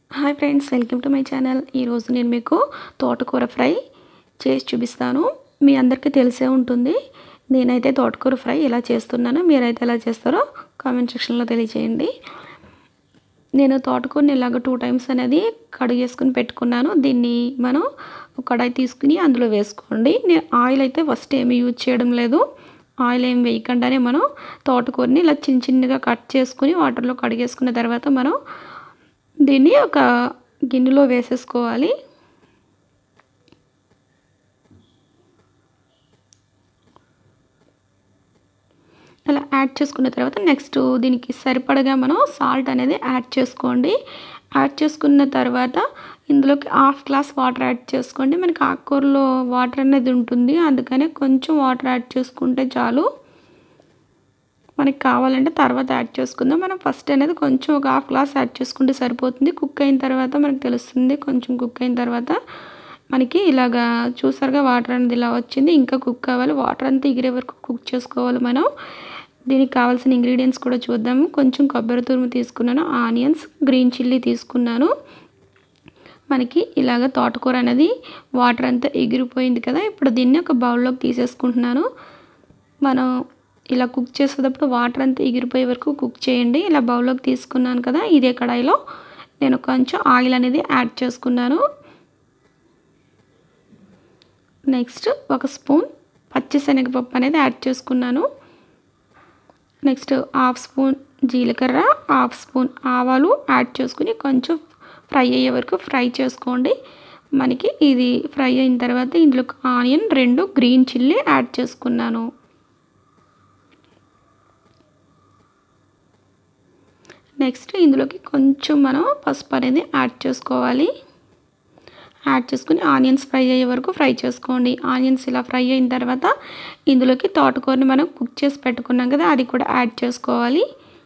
hi friends welcome to my channel ఈరోజు నేను మీకు తోటకూర ఫ్రై చేసి చూపిస్తాను మీ అందరికీ తెలిసే ఉంటుంది నేనైతే తోటకూర ఫ్రై ఎలా చేస్తున్నానో మీరైతే ఎలా చేస్తారో కామెంట్ సెక్షన్లో తెలియచేయండి నేను తోటకూరని ఇలాగ టూ టైమ్స్ అనేది కడిగేసుకుని పెట్టుకున్నాను దీన్ని మనం ఒక కడాయి తీసుకుని అందులో వేసుకోండి నేను ఆయిల్ అయితే ఫస్ట్ ఏమీ యూజ్ చేయడం లేదు ఆయిల్ ఏం వేయకుండానే మనం తోటకూరని ఇలా చిన్న చిన్నగా కట్ చేసుకుని వాటర్లో కడిగేసుకున్న తర్వాత మనం దీన్ని ఒక గిన్నెలో వేసేసుకోవాలి అలా యాడ్ చేసుకున్న తర్వాత నెక్స్ట్ దీనికి సరిపడగా మనం సాల్ట్ అనేది యాడ్ చేసుకోండి యాడ్ చేసుకున్న తర్వాత ఇందులోకి హాఫ్ గ్లాస్ వాటర్ యాడ్ చేసుకోండి మనకి ఆకుకూరలో వాటర్ అనేది ఉంటుంది అందుకని కొంచెం వాటర్ యాడ్ చేసుకుంటే చాలు మనకి కావాలంటే తర్వాత యాడ్ చేసుకుందాం మనం ఫస్ట్ అనేది కొంచెం ఒక హాఫ్ గ్లాస్ యాడ్ చేసుకుంటే సరిపోతుంది కుక్ అయిన తర్వాత మనకు తెలుస్తుంది కొంచెం కుక్ అయిన తర్వాత మనకి ఇలాగా చూసారుగా వాటర్ అనేది ఇలా వచ్చింది ఇంకా కుక్ కావాలి వాటర్ అంతా ఎగిరే వరకు కుక్ చేసుకోవాలి మనం దీనికి కావాల్సిన ఇంగ్రీడియంట్స్ కూడా చూద్దాము కొంచెం కొబ్బరి తురుము తీసుకున్నాను ఆనియన్స్ గ్రీన్ చిల్లీ తీసుకున్నాను మనకి ఇలాగ తోటకూర అనేది వాటర్ అంతా ఎగిరిపోయింది కదా ఇప్పుడు దీన్ని ఒక బౌల్లోకి తీసేసుకుంటున్నాను మనం ఇలా కుక్ చేసేటప్పుడు వాటర్ అంతా ఎగిరిపోయే వరకు కుక్ చేయండి ఇలా బౌల్లోకి తీసుకున్నాను కదా ఇదే కడాయిలో నేను కొంచెం ఆయిల్ అనేది యాడ్ చేసుకున్నాను నెక్స్ట్ ఒక స్పూన్ పచ్చిశనగపప్పు అనేది యాడ్ చేసుకున్నాను నెక్స్ట్ హాఫ్ స్పూన్ జీలకర్ర హాఫ్ స్పూన్ ఆవాలు యాడ్ చేసుకుని కొంచెం ఫ్రై అయ్యే వరకు ఫ్రై చేసుకోండి మనకి ఇది ఫ్రై అయిన తర్వాత ఇందులో ఆనియన్ రెండు గ్రీన్ చిల్లీ యాడ్ చేసుకున్నాను నెక్స్ట్ ఇందులోకి కొంచెం మనం పసుపు అనేది యాడ్ చేసుకోవాలి యాడ్ చేసుకుని ఆనియన్స్ ఫ్రై అయ్యే వరకు ఫ్రై చేసుకోండి ఆనియన్స్ ఇలా ఫ్రై అయిన తర్వాత ఇందులోకి తోటకూరని మనం కుక్ చేసి పెట్టుకున్నాం కదా అది కూడా యాడ్ చేసుకోవాలి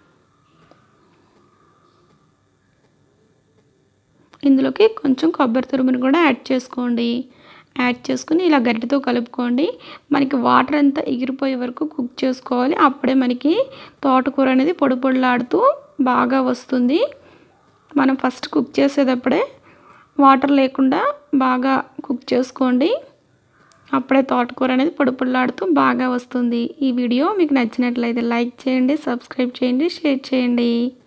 ఇందులోకి కొంచెం కొబ్బరి తురుముని కూడా యాడ్ చేసుకోండి యాడ్ చేసుకుని ఇలా గరిటతో కలుపుకోండి మనకి వాటర్ అంతా ఎగిరిపోయే వరకు కుక్ చేసుకోవాలి అప్పుడే మనకి తోటకూర అనేది పొడి పొడిలాడుతూ బాగా వస్తుంది మనం ఫస్ట్ కుక్ చేసేటప్పుడే వాటర్ లేకుండా బాగా కుక్ చేసుకోండి అప్పుడే తోటకూర అనేది పొడి పొడిలాడుతూ బాగా వస్తుంది ఈ వీడియో మీకు నచ్చినట్లయితే లైక్ చేయండి సబ్స్క్రైబ్ చేయండి షేర్ చేయండి